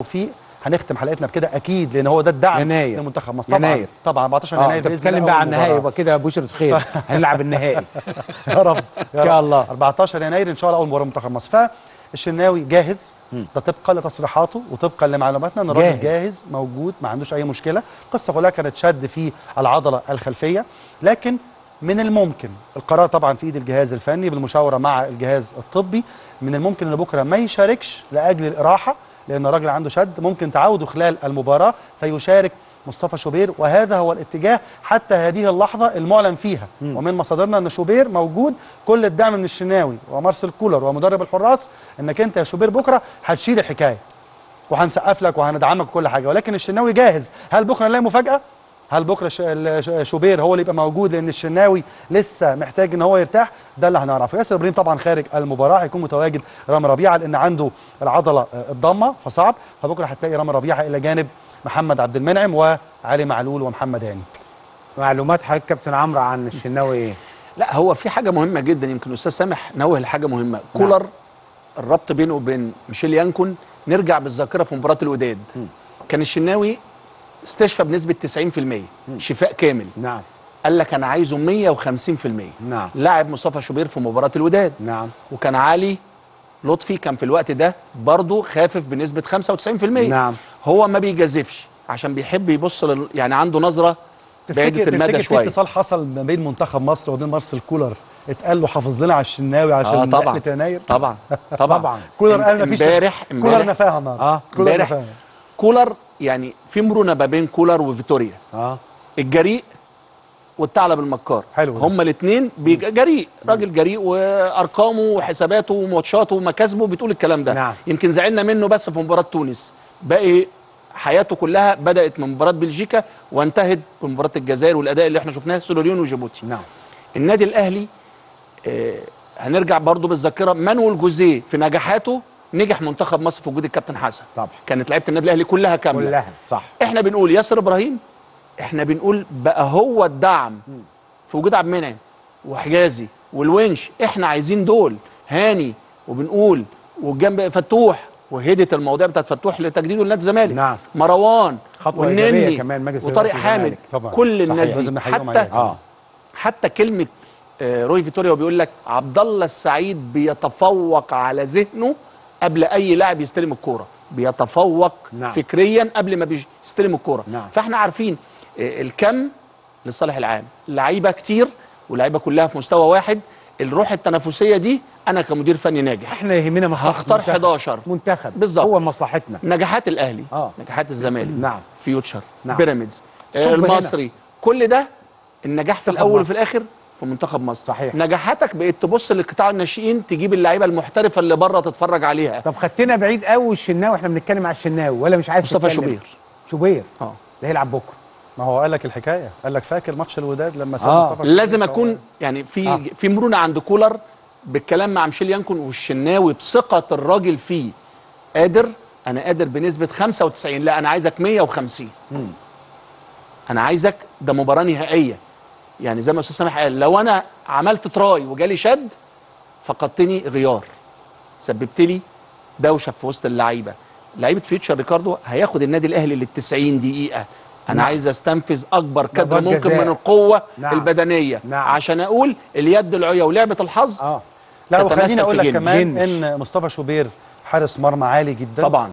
توفيق هنختم حلقتنا بكده اكيد لان هو ده الدعم يناير. لمنتخب مصر طبعا يناير. طبعا 14 اه يناير انت باذن بتتكلم الله بقى أول عن النهائي مباراة. يبقى كده بشرة خير هنلعب النهائي يا رب إن شاء الله. 14 يناير ان شاء الله اول مباراه منتخب مصر فالشناوي جاهز ده طبقا لتصريحاته وطبقا لمعلوماتنا ان الراجل جاهز. جاهز. جاهز موجود ما عندوش اي مشكله القصه كلها كانت شد في العضله الخلفيه لكن من الممكن القرار طبعا في ايد الجهاز الفني بالمشاوره مع الجهاز الطبي من الممكن ان بكره ما يشاركش لاجل الاراحه لان الراجل عنده شد ممكن تعوده خلال المباراه فيشارك مصطفى شوبير وهذا هو الاتجاه حتى هذه اللحظه المعلن فيها ومن مصادرنا ان شوبير موجود كل الدعم من الشناوي ومارسيل كولر ومدرب الحراس انك انت يا شوبير بكره هتشيل الحكايه وهنسقف لك وهندعمك كل حاجه ولكن الشناوي جاهز هل بكره نلاقي مفاجاه هل بكره ش- ال- ش- شوبير هو اللي يبقى موجود لان الشناوي لسه محتاج ان هو يرتاح ده اللي هنعرفه ياسر ابراهيم طبعا خارج المباراه هيكون متواجد رامي ربيعه لان عنده العضله آه، الضمه فصعب فبكره هتلاقي رامي ربيعه الى جانب محمد عبد المنعم وعلي معلول ومحمد هاني معلومات حضرتك كابتن عمرو عن الشناوي ايه؟ لا هو في حاجه مهمه جدا يمكن الاستاذ سامح نوه لحاجه مهمه كولر الربط بينه وبين ميشيل يانكون نرجع بالذاكره في مباراه الوداد كان الشناوي استشفى بنسبه 90% شفاء كامل نعم قال لك انا عايزه 150% نعم. لاعب مصطفى شوبير في مباراه الوداد نعم وكان علي لطفي كان في الوقت ده برضه خافف بنسبه 95% نعم. هو ما بيجازفش عشان بيحب يبص لل... يعني عنده نظره بعيده المدى في شويه اتصال حصل ما بين منتخب مصر وبين مارسيل كولر اتقال له حافظ لنا على الشناوي عشان اه طبعا رحله يناير طبعا طبعا طبعا. كولر قال ما فيش امبارح كولر امبارح نفاها النهارده اه كولر امبارح نفاها كولر يعني في مرونه ما بين كولر وفيتوريا اه الجريء والثعلب المكار حلو ده. هما الاثنين جريء راجل جريء وارقامه وحساباته وماتشاته ومكاسبه بتقول الكلام ده نعم. يمكن زعلنا منه بس في مباراه تونس باقي حياته كلها بدات من مباراه بلجيكا وانتهت بمباراه الجزائر والاداء اللي احنا شفناه سولوريون وجيبوتي نعم النادي الاهلي آه هنرجع برضو بالذاكره مانويل جوزيه في نجاحاته نجح منتخب مصر في وجود الكابتن حسن طبعا. كانت لعيبه النادي الاهلي كلها كامله كلها صح احنا بنقول ياسر ابراهيم احنا بنقول بقى هو الدعم في وجود عبد المنعم وحجازي والونش احنا عايزين دول هاني وبنقول والجنب فتوح وهدت المواضيع بتاعت فتوح لتجديده لنادي الزمالك نعم. مروان خطوة إيجابية والنني كمان مجلس وطارق إدارة حامد الزمالك. طبعا. كل صحيح. الناس دي لازم نحييهم حتى عليها. اه حتى كلمه آه، روي فيتوريا بيقول لك عبد الله السعيد بيتفوق على ذهنه قبل اي لاعب يستلم الكوره بيتفوق نعم. فكريا قبل ما بيستلم الكوره نعم. فاحنا عارفين آه، الكم للصالح العام لعيبه كتير ولعيبه كلها في مستوى واحد الروح التنافسيه دي انا كمدير فني ناجح احنا يهمنا مصلحه هختار منتخب. 11 منتخب بالظبط. هو مصلحتنا نجاحات الاهلي آه. نجاحات الزمالك نعم. فيوتشر نعم. بيراميدز صب آه، هنا. المصري كل ده النجاح في منتخب الاول مصر. وفي الاخر في منتخب مصر صحيح. نجاحاتك بقيت تبص لقطاع الناشئين تجيب اللعيبه المحترفه اللي بره تتفرج عليها طب خدتنا بعيد قوي الشناوي احنا بنتكلم على الشناوي ولا مش عايز مصطفى تتكلم؟ شوبير. شوبير اه ده هيلعب بكره ما هو قال لك الحكايه قال لك فاكر ماتش الوداد لما ساب آه. مصطفى شوبير لازم هو- اكون يعني في آه. في مرونه عند كولر بالكلام مع ميشيل يانكون والشناوي بثقه الراجل فيه قادر انا قادر بنسبه 95 لا انا عايزك 150 انا عايزك ده مباراه نهائيه يعني زي ما استاذ سامح قال لو انا عملت تراي وجالي شد فقدتني غيار سببت لي دوشه في وسط اللعيبه لعيبه فيوتشر ريكاردو هياخد النادي الاهلي لل 90 دقيقه انا نعم. نعم. عايز استنفذ اكبر قدر ضربات ممكن جزاء. من القوه نعم. نعم. البدنيه نعم. عشان اقول اليد العليا ولعبه الحظ اه لا تتمثل وخليني اقول في لك جن- كمان جنش. ان مصطفى شوبير حارس مرمى عالي جدا طبعا